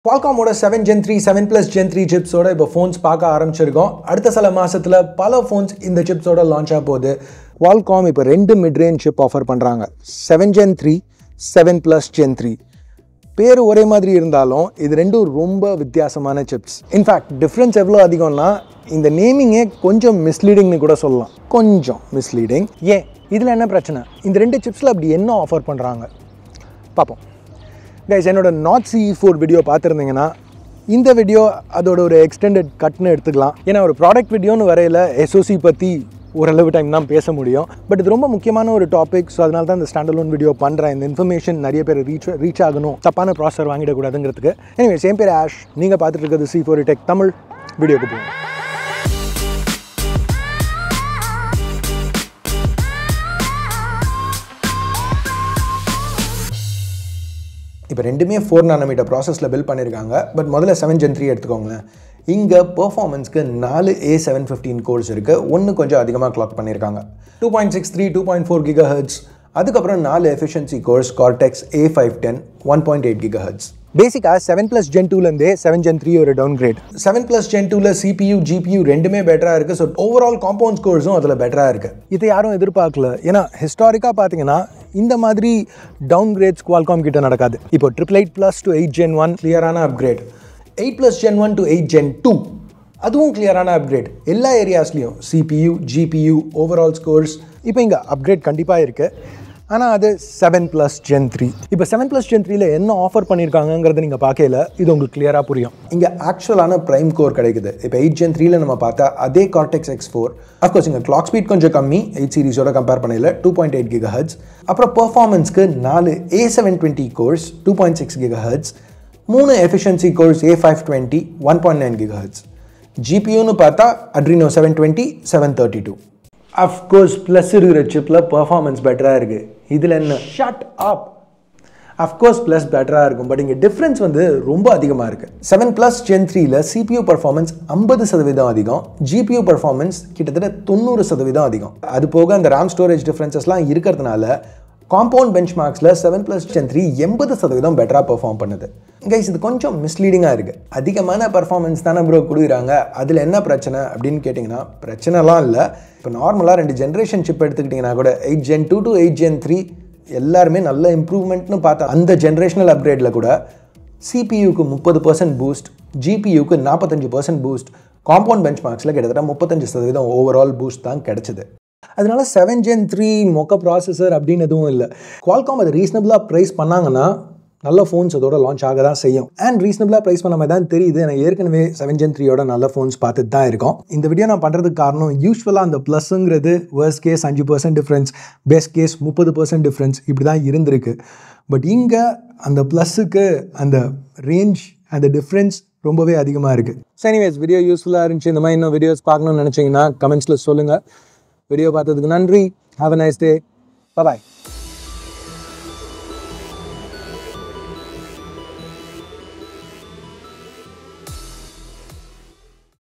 குவால்காமோட seven gen three seven plus gen three சிப்ஸோட இப்போ phones பார்க்க ஆரம்பிச்சிருக்கோம் அடுத்த சில மாசத்துல பல ஃபோன்ஸ் இந்த சிப்ஸோட லான்ச் ஆக போகுது குவால்காம் இப்போ ரெண்டு மிட்ரேஞ்ச் சிப் ஆஃபர் பண்ணுறாங்க seven gen three seven plus gen three பேர் ஒரே மாதிரி இருந்தாலும் இது ரெண்டும் ரொம்ப வித்தியாசமான சிப்ஸ் இன்ஃபேக்ட் டிஃப்ரென்ஸ் எவ்வளோ அதிகம்னா இந்த நேமிங்கே கொஞ்சம் மிஸ்லீடிங்னு கூட சொல்லலாம் கொஞ்சம் மிஸ்லீடிங் ஏன் இதில் என்ன பிரச்சனை இந்த ரெண்டு சிப்ஸில் அப்படி என்ன ஆஃபர் பண்ணுறாங்க பார்ப்போம் கைஸ் என்னோட நாட் சி ஃபோர் வீடியோ பார்த்துருந்தீங்கன்னா இந்த வீடியோ அதோட ஒரு எக்ஸ்டெண்டட் கட்னு எடுத்துக்கலாம் ஏன்னா ஒரு ப்ராடக்ட் வீடியோன்னு வரையில் எஸ்ஓசி பற்றி ஓரளவு டைம் தான் பேச முடியும் பட் இது ரொம்ப முக்கியமான ஒரு டாபிக் ஸோ அதனால தான் இந்த ஸ்டாண்டலோன் வீடியோ பண்ணுறேன் இந்த இன்ஃபர்மேஷன் நிறைய பேர் ரீச் ரீச் ஆகணும் தப்பான ப்ராசர் வாங்கிடக்கூடாதுங்கிறதுக்கு எனவே சேம் பேர் ஆஷ் நீங்கள் பார்த்துட்டு இருக்கிறது சி ஃபோர் டெக் தமிழ் வீடியோக்கு போகும் இப்போ ரெண்டுமே ஃபோர் நானோமீட்டர் ப்ராசஸில் பில்ட் பண்ணியிருக்காங்க பட் முதல்ல செவன் ஜென் த்ரீ எடுத்துக்கோங்களேன் இங்கே பெர்ஃபார்மன்ஸ்க்கு நாலு ஏ செவன் ஃபிஃப்டீன் கோர்ஸ் இருக்குது ஒன்று கொஞ்சம் அதிகமாக கிளாக் பண்ணியிருக்காங்க two point six three two point four giga hertz அதுக்கப்புறம் நாலு efficiency cores Cortex A five ten one point eight giga hertz பேசிக்காக செவன் ப்ளஸ் ஜென் டூலேருந்தே செவன் ஜென் த்ரீ ஒரு downgrade seven plus gen டூவில் CPU GPU ரெண்டுமே பெட்டராக இருக்குது so overall compound ஸ்கோர்ஸும் அதில் பெட்டராக இருக்குது இதை யாரும் எதிர்பார்க்கல ஏன்னா ஹிஸ்டாரிக்காக பார்த்தீங்கன்னா இந்த மாதிரி டவுன் கிரேட்ஸ் குவால்காம் கிட்ட நடக்காது இப்போ triple eight plus to eight gen one கிளியரான upgrade eight plus gen one to eight gen two அதுவும் கிளியரான அப்கிரேட் எல்லா ஏரியாஸ்லேயும் சிபியூ ஜிபியூ ஓவரால் ஸ்கோர்ஸ் இப்போ இங்கே அப்கிரேட் கண்டிப்பாக இருக்குது ஆனால் அது செவன் ப்ளஸ் ஜென் த்ரீ இப்போ செவன் ப்ளஸ் ஜென் த்ரீல என்ன ஆஃபர் பண்ணியிருக்காங்கங்கிறத நீங்கள் பார்க்கல இது உங்களுக்கு கிளியராக புரியும் இங்கே ஆக்சுவலான ப்ரைம் கோர் கிடைக்குது இப்போ எயிட் ஜென் த்ரீல நம்ம பார்த்தா அதே கார்டெக்ஸ் எக்ஸ் ஃபோர் அஃப்கோர்ஸ் இங்கே கிளாக் ஸ்பீட் கொஞ்சம் கம்மி எயிட் சீரிஸோட கம்பேர் பண்ணல two point eight giga hertz அப்புறம் பர்ஃபார்மன்ஸ்க்கு நாலு A seven twenty cores two point six giga hertz மூணு efficiency cores A five twenty one point nine giga hertz ஜிபியூன்னு பார்த்தா Adreno seven twenty seven thirty two of course plus இருக்கிற சிப்பில் performance பெட்டராக இருக்குது இதில் என்ன ஷட் அப் அஃப்கோர்ஸ் ப்ளஸ் பெட்டராக இருக்கும் பட் இங்கே டிஃப்ரென்ஸ் வந்து ரொம்ப அதிகமாக இருக்குது செவன் ப்ளஸ் ஜென் த்ரீல சிபியூ பர்ஃபார்மன்ஸ் ஐம்பது சதவீதம் அதிகம் ஜிபியூ பர்ஃபார்மன்ஸ் கிட்டத்தட்ட தொண்ணூறு சதவீதம் அதிகம் அது போக அந்த ரேம் ஸ்டோரேஜ் டிஃப்ரென்சஸ்லாம் இருக்கிறதுனால காம்பவுண்ட் பெஞ்ச் மார்க்ஸில் செவன் ப்ளஸ் ஜென் த்ரீ எண்பது சதவீதம் பெட்டராக பெர்ஃபார்ம் பண்ணுது கைஸ் இது கொஞ்சம் மிஸ்லீடிங்காக இருக்குது அதிகமான பர்ஃபார்மன்ஸ் தானே ப்ரோ கொடுக்குறாங்க அதில் என்ன பிரச்சனை அப்படின்னு கேட்டிங்கன்னா பிரச்சனைலாம் இல்லை இப்போ நார்மலாக ரெண்டு ஜென்ரேஷன் சிப் எடுத்துக்கிட்டிங்கன்னா கூட eight gen two to eight gen three எல்லாருமே நல்ல இம்ப்ரூவ்மெண்ட்னு பார்த்தா அந்த ஜென்ரேஷனல் அப்கிரேடில் கூட சிபியூக்கு முப்பது பர்சன்ட் பூஸ்ட் ஜிபியூக்கு நாற்பத்தஞ்சு பர்சன்ட் பூஸ்ட் காம்பவுண்ட் பெஞ்ச் மார்க்ஸில் கிட்டத்தட்ட முப்பத்தஞ்சு சதவீதம் ஓவரால் பூஸ்ட் தான் கிடச்சிது அதனால செவன் ஜென் த்ரீ மொக்க ப்ராசஸர் அப்படின்னு எதுவும் இல்லை குவால்காம் அதை ரீசனபிளாக ப்ரைஸ் பண்ணாங்கன்னா நல்ல ஃபோன்ஸ் அதோட லான்ச் ஆக தான் செய்யும் அண்ட் ரீசனபிளாக ப்ரைஸ் பண்ண மாதிரி தான் தெரியுது எனக்கு ஏற்கனவே செவன் ஜென் த்ரீயோட நல்ல ஃபோன்ஸ் பார்த்துட்டு தான் இருக்கோம் இந்த வீடியோ நான் பண்ணுறதுக்கு காரணம் யூஸ்வலாக அந்த ப்ளஸ்ஸுங்கிறது வேர்ஸ்ட் கேஸ் அஞ்சு பர்சன்ட் டிஃப்ரென்ஸ் பெஸ்ட் கேஸ் முப்பது பர்சன்ட் டிஃப்ரென்ஸ் இப்படி தான் இருந்திருக்கு பட் இங்கே அந்த ப்ளஸ்ஸுக்கு அந்த ரேஞ்ச் அந்த டிஃப்ரென்ஸ் ரொம்பவே அதிகமாக இருக்குது ஸோ எனிவேஸ் வீடியோ யூஸ்ஃபுல்லாக இருந்துச்சு இந்த மாதிரி இன்னும் வீடியோஸ் பார்க்கணும்னு நினச்சிங்கன்னா கமெண்ட்ஸில் சொல்லுங்கள் வீடியோ பார்த்ததுக்கு நன்றி have a nice day bye